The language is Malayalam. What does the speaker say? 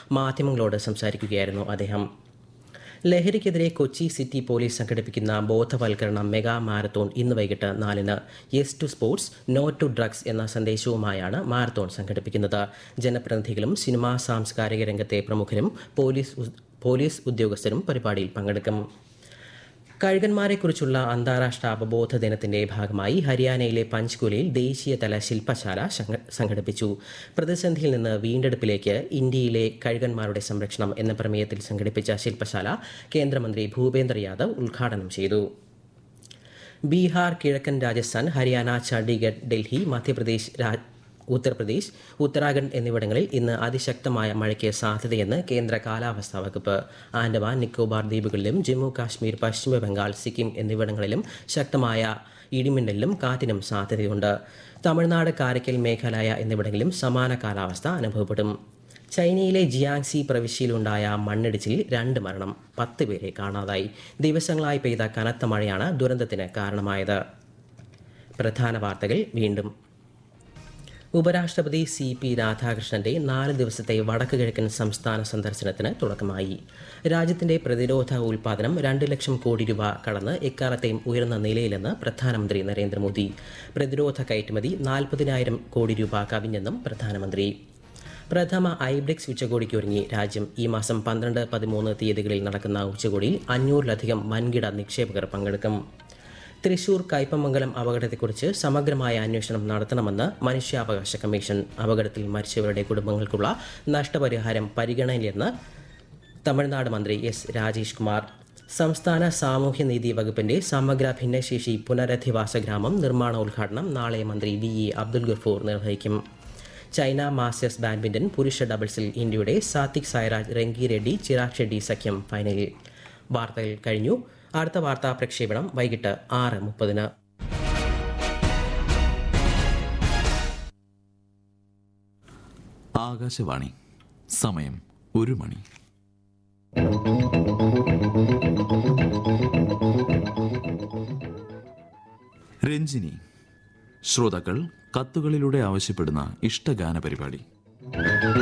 മാധ്യമങ്ങളോട് സംസാരിക്കുകയായിരുന്നു അദ്ദേഹം ലഹരിക്കെതിരെ കൊച്ചി സിറ്റി പോലീസ് സംഘടിപ്പിക്കുന്ന ബോധവൽക്കരണ മെഗാ മാരത്തോൺ ഇന്ന് വൈകിട്ട് നാലിന് yes to sports no to drugs എന്ന സന്ദേശവുമായാണ് മാരത്തോൺ സംഘടിപ്പിക്കുന്നത് ജനപ്രതിനിധികളും സിനിമാ സാംസ്കാരിക രംഗത്തെ പ്രമുഖരും പോലീസ് ഉ- പോലീസ് ഉദ്യോഗസ്ഥരും പരിപാടിയിൽ പങ്കെടുക്കും കഴുകന്മാരെക്കുറിച്ചുള്ള അന്താരാഷ്ട്ര അവബോധ ദിനത്തിന്റെ ഭാഗമായി ഹരിയാനയിലെ പഞ്ച്കുലയിൽ ദേശീയതല ശില്പശാല സംഘ- സംഘടിപ്പിച്ചു പ്രതിസന്ധിയിൽ നിന്ന് വീണ്ടെടുപ്പിലേക്ക് ഇന്ത്യയിലെ കഴുകന്മാരുടെ സംരക്ഷണം എന്ന പ്രമേയത്തിൽ സംഘടിപ്പിച്ച ശില്പശാല കേന്ദ്രമന്ത്രി ഭൂപേന്ദ്ര യാദവ് ഉദ്ഘാടനം ചെയ്തു ബീഹാർ കിഴക്കൻ രാജസ്ഥാൻ ഹരിയാന ചണ്ഡീഗഡ് ഡൽഹി മധ്യപ്രദേശ് രാ- ഉത്തർപ്രദേശ് ഉത്തരാഖണ്ഡ് എന്നിവിടങ്ങളിൽ ഇന്ന് അതിശക്തമായ മഴയ്ക്ക് സാധ്യതയെന്ന് കേന്ദ്ര കാലാവസ്ഥാ വകുപ്പ് ആൻഡമാൻ നിക്കോബാർ ദ്വീപുകളിലും ജമ്മു കാശ്മീർ പശ്ചിമ ബംഗാൾ സിക്കിം എന്നിവിടങ്ങളിലും ശക്തമായ ഇടിമിന്നലിനും കാറ്റിനും സാധ്യതയുണ്ട് തമിഴ്നാട് കാരക്കൽ മേഘാലയ എന്നിവിടങ്ങളിലും സമാന കാലാവസ്ഥ അനുഭവപ്പെടും ചൈനയിലെ ജിയാങ്സി പ്രവിശ്യയിലുണ്ടായ മണ്ണിടിച്ചിലിൽ രണ്ട് മരണം പത്ത് പേരെ കാണാതായി ദിവസങ്ങളായി പെയ്ത കനത്ത മഴയാണ് ദുരന്തത്തിന് കാരണമായത് പ്രധാന വാർത്തകൾ വീണ്ടും ഉപരാഷ്ട്രപതി സി പി രാധാകൃഷ്ണന്റെ നാല് ദിവസത്തെ വടക്ക് കിഴക്കൻ സംസ്ഥാന സന്ദർശനത്തിന് തുടക്കമായി രാജ്യത്തിന്റെ പ്രതിരോധ ഉൽപാദനം രണ്ട് ലക്ഷം കോടി രൂപ കടന്ന് എക്കാലത്തെയും ഉയർന്ന നിലയിലെന്ന് പ്രധാനമന്ത്രി നരേന്ദ്രമോദി പ്രതിരോധ കയറ്റുമതി നാൽപ്പതിനായിരം കോടി രൂപ കവിഞ്ഞെന്നും പ്രധാനമന്ത്രി പ്രഥമ ഐബ്രിക്സ് ഉച്ചകോടിക്ക് ഒരുങ്ങി രാജ്യം ഈ മാസം പന്ത്രണ്ട് പതിമൂന്ന് തീയതികളിൽ നടക്കുന്ന ഉച്ചകോടിയിൽ അഞ്ഞൂറിലധികം വൻകിട നിക്ഷേപകർ പങ്കെടുക്കും തൃശൂർ കയ്പമംഗലം അപകടത്തെക്കുറിച്ച് സമഗ്രമായ അന്വേഷണം നടത്തണമെന്ന് മനുഷ്യാവകാശ കമ്മീഷൻ അപകടത്തിൽ മരിച്ചവരുടെ കുടുംബങ്ങൾക്കുള്ള നഷ്ടപരിഹാരം പരിഗണനയിലെന്ന് തമിഴ്നാട് മന്ത്രി എസ് രാജേഷ് കുമാർ സംസ്ഥാന സാമൂഹ്യനീതി വകുപ്പിന്റെ സമഗ്ര ഭിന്നശേഷി പുനരധിവാസ ഗ്രാമം നിർമ്മാണോദ്ഘാടനം നാളെ മന്ത്രി വി ഇ അബ്ദുൽ ഗഫൂർ നിർവഹിക്കും ചൈന മാസ്റ്റേഴ്സ് ബാഡ്മിന്റൺ പുരുഷ ഡബിൾസിൽ ഇന്ത്യയുടെ സാത്വിക് സായ്രാജ് രംഗി റെഡ്ഡി ചിരാഗ് ഷെഡ്ഡി സഖ്യം ഫൈനലിൽ വാർത്തകൾ കഴിഞ്ഞു അടുത്ത വാർത്താ പ്രക്ഷേപണം വൈകിട്ട് ആറ് മുപ്പതിന് ആകാശവാണി സമയം ഒരു മണി രഞ്ജിനി ശ്രോതാക്കൾ കത്തുകളിലൂടെ ആവശ്യപ്പെടുന്ന ഇഷ്ടഗാന പരിപാടി